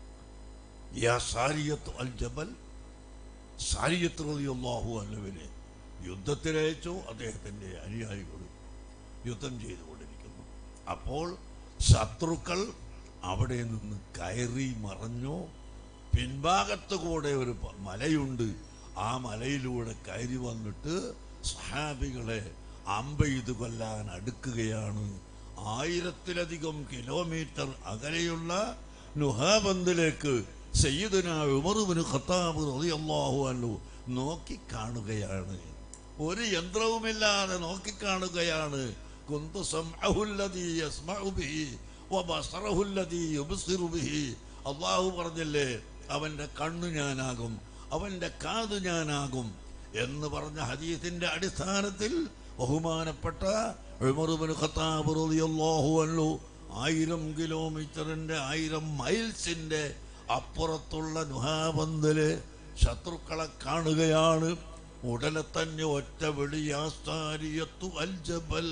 Speaker 2: യാ സാരിയത്ത് അൽ ജബൽ സാരിയത്ത് റളിയല്ലാഹു അൻഹുവിനെ യുദ്ധത്തിലയച്ചു അദ്ദേഹത്തിന്റെ അനുയായികൾ യുദ്ധം ചെയ്തുകൊണ്ടിരിക്കുന്നു അപ്പോൾ ശത്രുക്കൾ അവിടെ നിന്ന് കയറി മറഞ്ഞു പിൻഭാഗത്ത് കൂടെ ഒരു പ- മലയുണ്ട് ആ മലയിലൂടെ കയറി വന്നിട്ട് സഹാബികളെ അമ്പെയ്ത് കൊല്ലാൻ അടുക്കുകയാണ് ആയിരത്തിലധികം കിലോമീറ്റർ അകലെയുള്ള നുഹാബന്ദിലേക്ക് സയ്യിദുന ഉമറുബിന് ഖത്താബ് റളിയല്ലാഹു അൻഹു നോക്കി കാണുകയാണ് ഒരു യന്ത്രവുമില്ലാതെ നോക്കിക്കാണുകയാണ് കുന്തു സംഅഹുല്ലദീ യസ്മഉ ബിഹി വബസറഹുല്ലദീ യുബ്സിറു ബിഹി അല്ലാഹു പറഞ്ഞില്ലേ അവന്റെ കണ്ണ് ഞാനാകും അവന്റെ കാത് ഞാനാകും എന്ന് പറഞ്ഞ ഹദീസിന്റെ അടിസ്ഥാനത്തിൽ ബഹുമാനപ്പെട്ട ഉമറുബിന് ഖത്താബ് റളിയല്ലാഹു അൻഹു ആയിരം കിലോമീറ്ററിന്റെ ആയിരം മൈൽസിന്റെ അപ്പുറത്തുള്ള നുഹാബന്ദില് ശത്രുക്കളെ കാണുകയാണ് ഉടനെ തന്നെ ഒറ്റ വിളി യാ സാരിയത്തു അൽ ജബൽ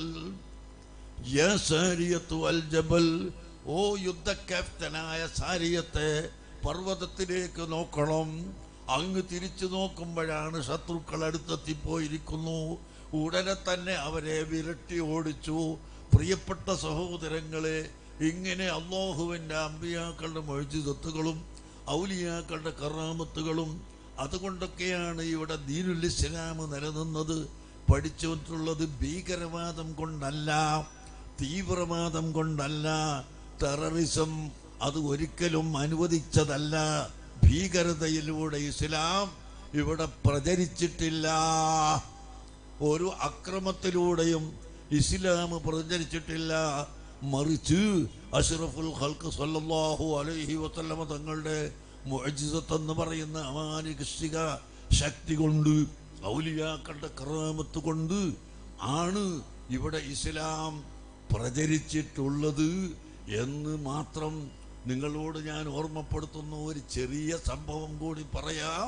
Speaker 2: യാ സാരിയത്തു അൽ ജബൽ ഓ യുദ്ധ ക്യാപ്റ്റനായ സാരിയത്തെ പർവ്വതത്തിലേക്ക് നോക്കണം അങ്ങ് തിരിച്ചു നോക്കുമ്പോഴാണ് ശത്രുക്കൾ അടുത്തെത്തിപ്പോയിരിക്കുന്നു ഉടനെ തന്നെ അവരെ വിരട്ടി ഓടിച്ചു പ്രിയപ്പെട്ട സഹോദരങ്ങളെ ഇങ്ങനെ അള്ളാഹുവിൻ്റെ അമ്പിയാക്കളുടെ മൊഴിജിതത്തുകളും ഔലിയാക്കളുടെ കറാമത്തുകളും അതുകൊണ്ടൊക്കെയാണ് ഇവിടെ ദീനുൽ ഇസ്ലാം നിലനിന്നത് പഠിച്ചിട്ടുള്ളത് ഭീകരവാദം കൊണ്ടല്ല തീവ്രവാദം കൊണ്ടല്ല ടെററിസം അത് ഒരിക്കലും അനുവദിച്ചതല്ല ഭീകരതയിലൂടെ ഇസ്ലാം ഇവിടെ പ്രചരിച്ചിട്ടില്ല ഒരു അക്രമത്തിലൂടെയും ഇസ്ലാം പ്രചരിച്ചിട്ടില്ല മറിച്ച് അഷ്റഫുൽ ഖൽക്ക് സല്ലല്ലാഹു അലൈഹി വസല്ലമ തങ്ങളുടെ മുഅ്ജിസത്ത് എന്ന് പറയുന്ന അമാനുഷിക ശക്തി കൊണ്ട് ഔലിയാക്കളുടെ കറാമത്ത് കൊണ്ട് ആണ് ഇവിടെ ഇസ്ലാം പ്രചരിച്ചിട്ടുള്ളത് എന്ന് മാത്രം നിങ്ങളോട് ഞാൻ ഓർമ്മപ്പെടുത്തുന്ന ഒരു ചെറിയ സംഭവം കൂടി പറയാം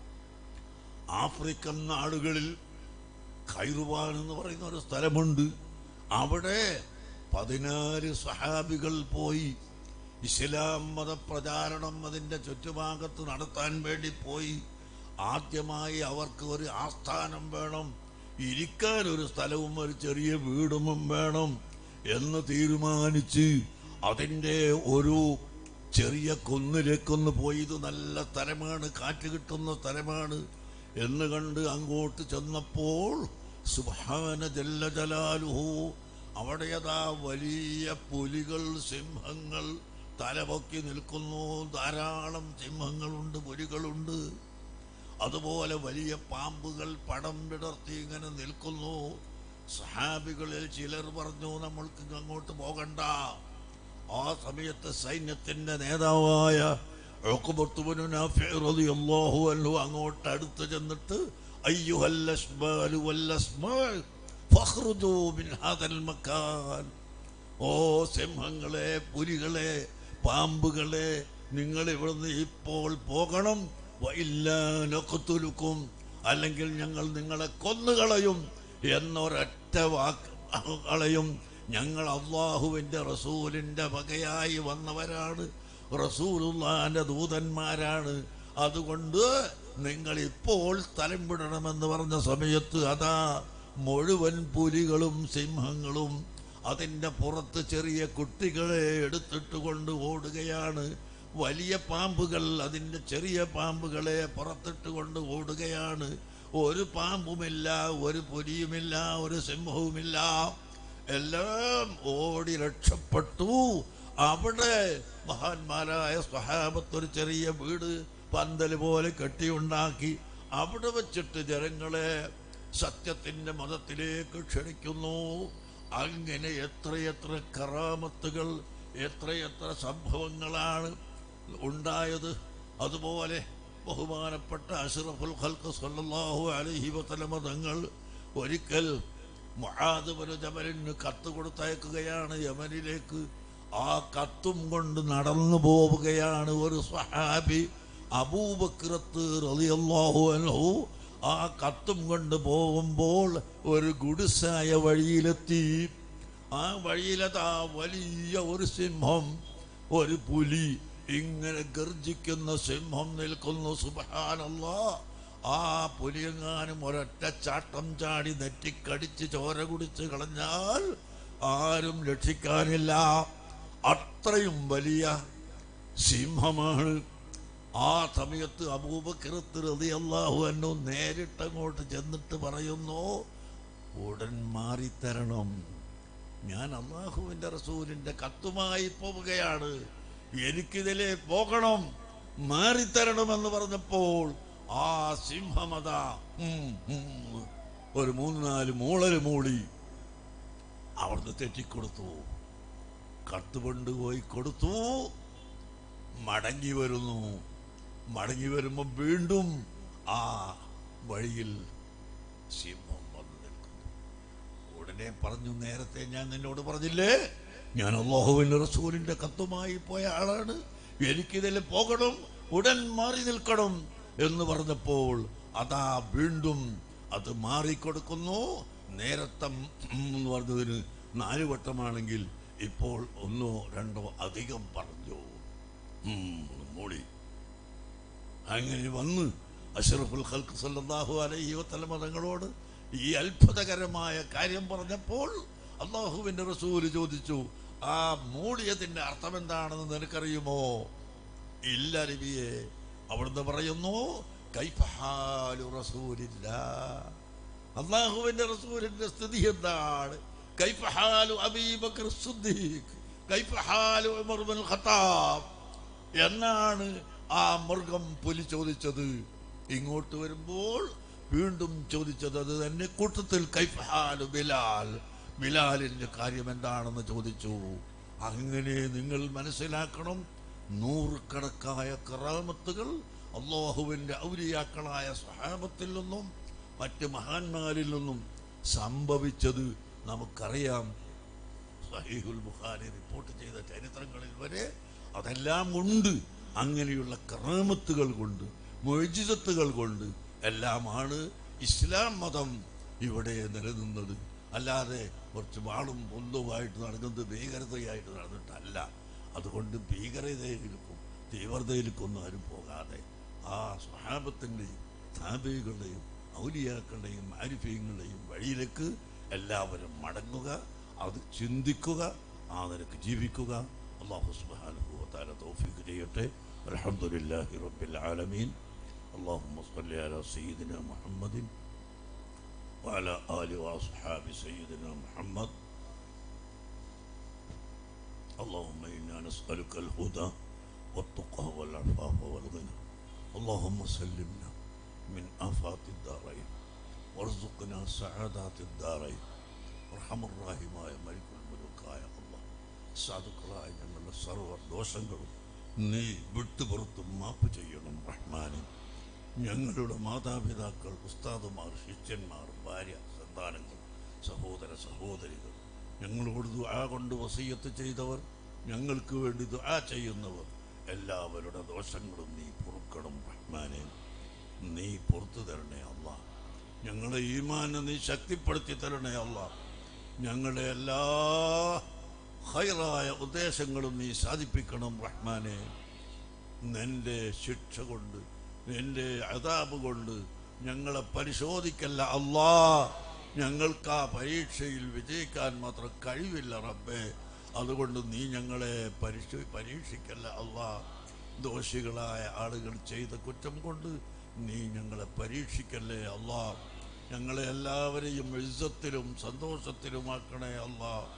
Speaker 2: ആഫ്രിക്കൻ നാടുകളിൽ ഖൈറുവാൻ എന്ന് പറയുന്ന ഒരു സ്ഥലമുണ്ട് അവിടെ പതിനാല് സഹാബികൾ പോയി ഇസ്ലാം മതപ്രചാരണം അതിൻ്റെ ചുറ്റുഭാഗത്ത് നടത്താൻ വേണ്ടി പോയി ആദ്യമായി അവർക്ക് ഒരു ആസ്ഥാനം വേണം ഇരിക്കാൻ ഒരു സ്ഥലവും ഒരു ചെറിയ വീടും വേണം എന്ന് തീരുമാനിച്ച് അതിൻ്റെ ഒരു ചെറിയ കുന്നിലേക്കൊന്ന് പോയി ഇത് നല്ല സ്ഥലമാണ് കാറ്റ് കിട്ടുന്ന സ്ഥലമാണ് എന്ന് കണ്ട് അങ്ങോട്ട് ചെന്നപ്പോൾ സുബാന ജല്ല ജലാലുഹു അവിടെ അതാ വലിയ പുലികൾ സിംഹങ്ങൾ തലപൊക്കി നിൽക്കുന്നു ധാരാളം സിംഹങ്ങളുണ്ട് പുലികളുണ്ട് അതുപോലെ വലിയ പാമ്പുകൾ പടം വിടർത്തി ഇങ്ങനെ നിൽക്കുന്നു സഹാബികളിൽ ചിലർ പറഞ്ഞു നമ്മൾക്ക് അങ്ങോട്ട് പോകണ്ട ആ സമയത്ത് സൈന്യത്തിന്റെ നേതാവായ ഉഖബത്തുബ്നു നാഫിഉ റളിയല്ലാഹു അൻഹു അങ്ങോട്ട് അടുത്ത് ചെന്നിട്ട് അയ്യുഹൽ അസ്മാലു വൽ അസ്മാൽ ഫഖ്റുജൂ മിൻ ഹാദൽ മക്കാൻ ഓ സിംഹങ്ങളെ പുലികളെ പാമ്പുകളെ നിങ്ങൾ ഇവിടുന്ന് ഇപ്പോൾ പോകണം വഇല്ലാ നഖ്തുലുക്കും അല്ലെങ്കിൽ ഞങ്ങൾ നിങ്ങളെ കൊന്നുകളയും എന്നൊരൊറ്റ വാക്ക് കളയും ഞങ്ങൾ അള്ളാഹുവിൻ്റെ റസൂലിൻ്റെ വകയായി വന്നവരാണ് റസൂലുള്ളാന്റെ ദൂതന്മാരാണ് അതുകൊണ്ട് നിങ്ങൾ ഇപ്പോൾ സ്ഥലം വിടണമെന്ന് പറഞ്ഞ സമയത്ത് അതാ മുഴുവൻ പുലികളും സിംഹങ്ങളും അതിൻ്റെ പുറത്ത് ചെറിയ കുട്ടികളെ എടുത്തിട്ട് കൊണ്ട് ഓടുകയാണ് വലിയ പാമ്പുകൾ അതിൻ്റെ ചെറിയ പാമ്പുകളെ പുറത്തിട്ട് കൊണ്ട് ഓടുകയാണ് ഒരു പാമ്പുമില്ല ഒരു പുലിയുമില്ല ഒരു സിംഹവുമില്ല എല്ലാം ഓടി രക്ഷപ്പെട്ടു അവിടെ മഹാന്മാരായ സ്വഹാബത്ത് ഒരു ചെറിയ വീട് പന്തൽ പോലെ കെട്ടിയുണ്ടാക്കി അവിടെ വെച്ചിട്ട് ജനങ്ങളെ സത്യത്തിന്റെ മതത്തിലേക്ക് ക്ഷണിക്കുന്നു അങ്ങനെ എത്രയെത്ര കറാമത്തുകൾ എത്രയെത്ര സംഭവങ്ങളാണ് ഉണ്ടായത് അതുപോലെ ബഹുമാനപ്പെട്ട അഷ്റഫുൽ ഖൽഖ് സല്ലല്ലാഹു അലൈഹി വസല്ലമ തങ്ങൾ ഒരിക്കൽ മുആദ് ബിൻ ജബലിന് കത്ത് കൊടുത്തയക്കുകയാണ് യമനിലേക്ക് ആ കത്തും കൊണ്ട് നടന്നു പോവുകയാണ് ഒരു സ്വഹാബി അബൂബക്രത്ത് റളിയല്ലാഹു അൻഹു ആ കത്തും കൊണ്ട് പോകുമ്പോൾ ഒരു ഗുഡിസായ വഴിയിലെത്തി ആ വഴിയിലതാ വലിയ ഒരു സിംഹം ഒരു പുലി ഇങ്ങനെ ഗർജിക്കുന്ന സിംഹം നിൽക്കുന്നു സുബഹാനല്ലാ ആ പുലിയെങ്ങാനും ഒരൊറ്റ ചാട്ടം ചാടി നെറ്റിക്കടിച്ച് ചോര കുടിച്ച് കളഞ്ഞാൽ ആരും രക്ഷിക്കാനില്ല അത്രയും വലിയ സിംഹമാണ് ആ സമയത്ത് അബൂബക്കറത്ത് റളിയല്ലാഹു അൻഹു നേരിട്ടങ്ങോട്ട് ചെന്നിട്ട് പറയുന്നു ഉടൻ മാറിത്തരണം ഞാൻ അള്ളാഹുവിന്റെ റസൂലിന്റെ കത്തുമായി പോവുകയാണ് എനിക്കിതിലെ പോകണം മാറിത്തരണമെന്ന് പറഞ്ഞപ്പോൾ ആ സിംഹമത ഉം, ഉം, ഒരു മൂന്ന് നാല് മൂളല് മൂളി അവിടുന്ന് തെറ്റിക്കൊടുത്തു കത്ത് കൊണ്ടുപോയി കൊടുത്തു മടങ്ങി വരുന്നു മടങ്ങി വരുമ്പോൾ വീണ്ടും ആ വഴിയിൽ സിംഹം വന്നു നിൽക്കുന്നു ഉടനെ പറഞ്ഞു നേരത്തെ ഞാൻ നിന്നോട് പറഞ്ഞില്ലേ ഞാൻ അള്ളാഹുവിന്റെ റസൂലിന്റെ കത്തുമായി പോയ ആളാണ് എനിക്കിതിൽ പോകണം ഉടൻ മാറി നിൽക്കണം എന്ന് പറഞ്ഞപ്പോൾ അതാ വീണ്ടും അത് മാറിക്കൊടുക്കുന്നു നേരത്തെ ഉം എന്ന് പറഞ്ഞതിന് നാല് വട്ടമാണെങ്കിൽ ഇപ്പോൾ ഒന്നോ രണ്ടോ അധികം പറഞ്ഞു ഉം, മൂടി അങ്ങനെ വന്ന് അഷറഫുൽ ഖൽക്ക് സല്ലല്ലാഹു അലൈഹി വസല്ലമ തങ്ങളോട് ഈ അത്ഭുതകരമായ കാര്യം പറഞ്ഞപ്പോൾ അള്ളാഹുവിന്റെ റസൂല് ചോദിച്ചു ആ മൂടിയതിന്റെ അർത്ഥം എന്താണെന്ന് നിനക്കറിയുമോ ഇല്ല നബിയെ അവിടുന്ന് പറയുന്നു കൈഫഹാലു റസൂലില്ല അള്ളാഹുവിന്റെ റസൂലിന്റെ സ്ഥിതി എന്താണ് കൈഫഹാലു അബീബക്കർ സിദ്ദീഖ് കൈഫഹാലു ഉമർ ബിൻ ഖത്താബ് എന്നാണ് ആ മൃഗം പുലി ചോദിച്ചത് ഇങ്ങോട്ട് വരുമ്പോൾ വീണ്ടും ചോദിച്ചത് അത് തന്നെ കൂട്ടത്തിൽ കൈഫഹാലു ബിലാൽ ബിലാലിന്റെ കാര്യം എന്താണെന്ന് ചോദിച്ചു അങ്ങനെ നിങ്ങൾ മനസ്സിലാക്കണം നൂറുകണക്കായ കറാമത്തുകൾ അള്ളാഹുവിന്റെ ഔലിയാക്കളായ സഹാബത്തിൽ നിന്നും മറ്റ് മഹാന്മാരിൽ നിന്നും സംഭവിച്ചത് നമുക്കറിയാം സഹീഹുൽ ബുഖാരി റിപ്പോർട്ട് ചെയ്ത ചരിത്രങ്ങളിൽ വരെ അതെല്ലാം ഉണ്ട് അങ്ങനെയുള്ള കറാമത്തുകൾ കൊണ്ട് മൊഴിജിതത്തുകൾ കൊണ്ട് എല്ലാമാണ് ഇസ്ലാം മതം ഇവിടെ നിലനിന്നത് അല്ലാതെ കുറച്ച് വാളും പൊന്തുമായിട്ട് നടക്കുന്നത് ഭീകരതയായിട്ട് നടന്നിട്ടല്ല അതുകൊണ്ട് ഭീകരതയിലേക്കും തീവ്രതയിലേക്കൊന്നും ആരും പോകാതെ ആ സ്വഹാബത്തിൻ്റെയും താബികളുടെയും ഔലിയാക്കളുടെയും ആരിഫ്യങ്ങളുടെയും വഴിയിലേക്ക് എല്ലാവരും മടങ്ങുക അത് ചിന്തിക്കുക ആ നിലക്ക് ജീവിക്കുക അള്ളാഹു സുബ്ഹാനഹു വ തആല തൗഫീഖ് ചെയ്യട്ടെ അൽഹംദുലില്ലാഹി റബ്ബിൽ ആലമീൻ اللهم صل على سيدنا محمد وعلى آل وأصحاب سيدنا محمد اللهم إنا نسألك الهدى والتقى والعفاف والغنى اللهم سلمنا من آفات الدارين وارزقنا سعادات الدارين ارحم الراحمമായ മരിക്കുൽ മുലുക്കായ അള്ളാഹ് സാധുക്കളായ ഞങ്ങളുടെ സർവ്വ ദോഷങ്ങളും നീ വിട്ടുപുറത്തും മാപ്പ് ചെയ്യണം റഹ്മാനെ ഞങ്ങളുടെ മാതാപിതാക്കൾ ഉസ്താദുമാർ ശിഷ്യന്മാർ ഭാര്യ സന്താനങ്ങൾ സഹോദര സഹോദരികൾ ഞങ്ങളോട് ദുആ കൊണ്ട് വസീയത്ത് ചെയ്തവർ ഞങ്ങൾക്ക് വേണ്ടി ദുആ ചെയ്യുന്നവർ എല്ലാവരുടെ ദോഷങ്ങളും നീ പൊറുക്കണം റഹ്മാനെ നീ പുറത്തു തരണേ അല്ല ഞങ്ങളെ ഈമാനെ നീ ശക്തിപ്പെടുത്തി തരണേ അല്ല ഞങ്ങളുടെ എല്ലാ ഹൈറായ ഉദ്ദേശങ്ങളും നീ സാധിപ്പിക്കണം റഹ്മാനെ നിന്റെ ശിക്ഷ കൊണ്ട് നിന്റെ അതാബ് കൊണ്ട് ഞങ്ങളെ പരിശോധിക്കല്ല അല്ലാ ഞങ്ങൾക്ക് ആ പരീക്ഷയിൽ വിജയിക്കാൻ മാത്രം കഴിവില്ല റബ്ബേ അതുകൊണ്ട് നീ ഞങ്ങളെ പരിശ പരീക്ഷിക്കല്ല അല്ലാ ദോഷികളായ ആളുകൾ ചെയ്ത കുറ്റം കൊണ്ട് നീ ഞങ്ങളെ പരീക്ഷിക്കല്ലേ അല്ലാ ഞങ്ങളെ എല്ലാവരെയും ഇജ്ജത്തിലും സന്തോഷത്തിലുമാക്കണേ അല്ലാ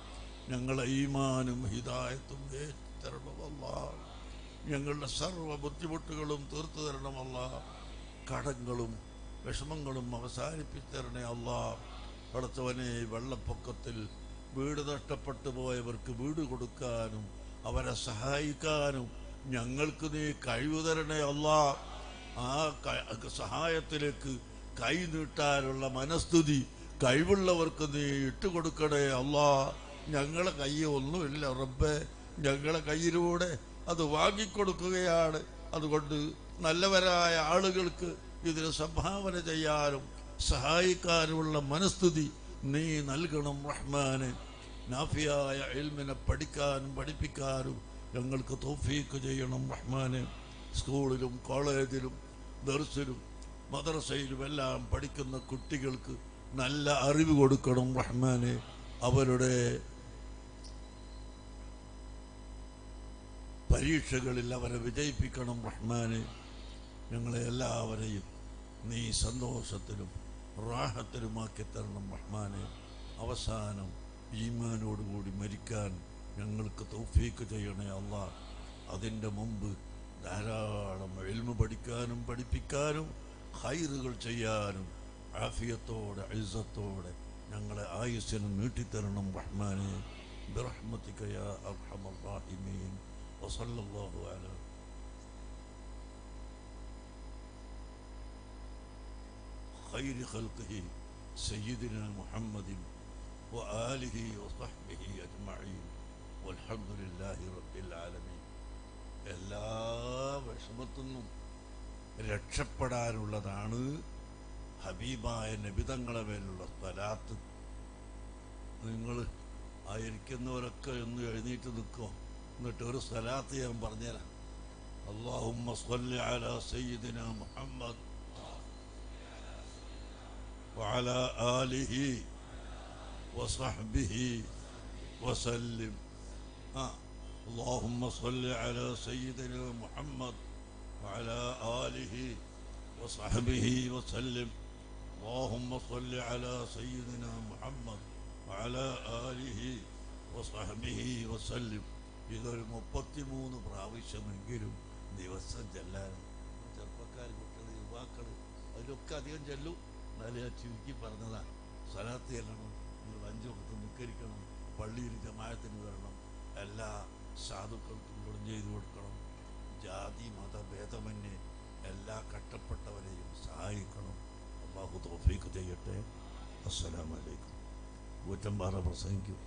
Speaker 2: ഞങ്ങളെ ഈമാനും ഹിദായത്തും തരണമല്ല ഞങ്ങളുടെ സർവ്വ ബുദ്ധിമുട്ടുകളും തീർത്തു തരണമല്ല കടങ്ങളും വിഷമങ്ങളും അവസാനിപ്പിച്ചു തരണേ അല്ല പടച്ചവനെ വെള്ളപ്പൊക്കത്തിൽ വീട് നഷ്ടപ്പെട്ടു പോയവർക്ക് വീട് കൊടുക്കാനും അവരെ സഹായിക്കാനും ഞങ്ങൾക്ക് നീ കഴിവ് തരണേ അല്ല ആ ക- സഹായത്തിലേക്ക് കൈ നീട്ടാനുള്ള മനസ്ഥിതി കഴിവുള്ളവർക്ക് നീ ഇട്ടുകൊടുക്കണേ അല്ലാ ഞങ്ങളെ കയ്യിൽ ഒന്നുമില്ല റബ്ബെ ഞങ്ങളെ കയ്യിലൂടെ അത് വാങ്ങിക്കൊടുക്കുകയാണ് അതുകൊണ്ട് നല്ലവരായ ആളുകൾക്ക് ഇതിന് സംഭാവന ചെയ്യാനും സഹായിക്കാനുമുള്ള മനസ്ഥിതി നീ നൽകണം റഹ്മാന് നാഫിയായ എൽമിനെ പഠിക്കാനും പഠിപ്പിക്കാനും ഞങ്ങൾക്ക് തോഫീക്ക് ചെയ്യണം റഹ്മാന് സ്കൂളിലും കോളേജിലും ദർസിലും മദ്രസയിലും എല്ലാം പഠിക്കുന്ന കുട്ടികൾക്ക് നല്ല അറിവ് കൊടുക്കണം റഹ്മാന് അവരുടെ പരീക്ഷകളിൽ അവരെ വിജയിപ്പിക്കണം റഹ്മാന് ഞങ്ങളെ എല്ലാവരെയും നീ സന്തോഷത്തിലും റാഹത്തിലുമാക്കി തരണം റഹ്മാന് അവസാനം ഈമാനോടുകൂടി മരിക്കാൻ ഞങ്ങൾക്ക് തൗഫീക്ക് ചെയ്യണേ അല്ല അതിൻ്റെ മുമ്പ് ധാരാളം എൽമ പഠിക്കാനും പഠിപ്പിക്കാനും ഹൈറുകൾ ചെയ്യാനും ആഫിയത്തോടെ ഐസത്തോടെ ഞങ്ങളെ ആയുസ്സിനും നീട്ടിത്തരണം റഹ്മാനെ برحمتك يا أرحم الراحمين وصلى الله على خير خلقه سيدنا محمد وآله وصحبه أجمعين والحمد لله رب العالمين എല്ലാ വിഷമത്തുനിന്നും രക്ഷപ്പെടാനുള്ളതാണ് ഹബീബായ നബിതങ്ങളെ മേലുള്ള സ്ഥലാത്ത് നിങ്ങൾ ആയിരിക്കുന്നവരൊക്കെ ഒന്ന് എഴുന്നേറ്റ് നിൽക്കുമോ എന്നിട്ട് ഒരു സ്ഥലാത്ത് ഞാൻ പറഞ്ഞുതരാം اللهم صل على سيدنا محمد وعلى آله وصحبه وسلم آه. اللهم صل على سيدنا محمد وعلى آله وصحبه وسلم اللهم صل على سيدنا محمد وعلى آله وصحبه وسلم ഇതൊരു മുപ്പത്തിമൂന്ന് പ്രാവശ്യമെങ്കിലും ദിവസം ചെല്ലാനും ചെറുപ്പക്കാർ കുട്ടികൾ യുവാക്കൾ അതിലൊക്കെ അധികം ചെല്ലും എന്നാലും ഞാൻ ചുരുക്കി പറഞ്ഞതാണ് സ്ഥലത്ത് ചെല്ലണം നിങ്ങൾ അഞ്ചു വക്കത്ത് നിൽക്കരിക്കണം പള്ളിയിൽ ജമായത്തിന് വരണം എല്ലാ സാധുക്കൾക്കും ഗുണം ചെയ്തു കൊടുക്കണം ജാതി മതഭേദമന്യേ എല്ലാ കഷ്ടപ്പെട്ടവരെയും സഹായിക്കണം അള്ളാഹു തോഫീക്ക് ചെയ്യട്ടെ അസ്സലാമലൈക്കും കൂറ്റമ്പാറ പ്രസംഗിക്കും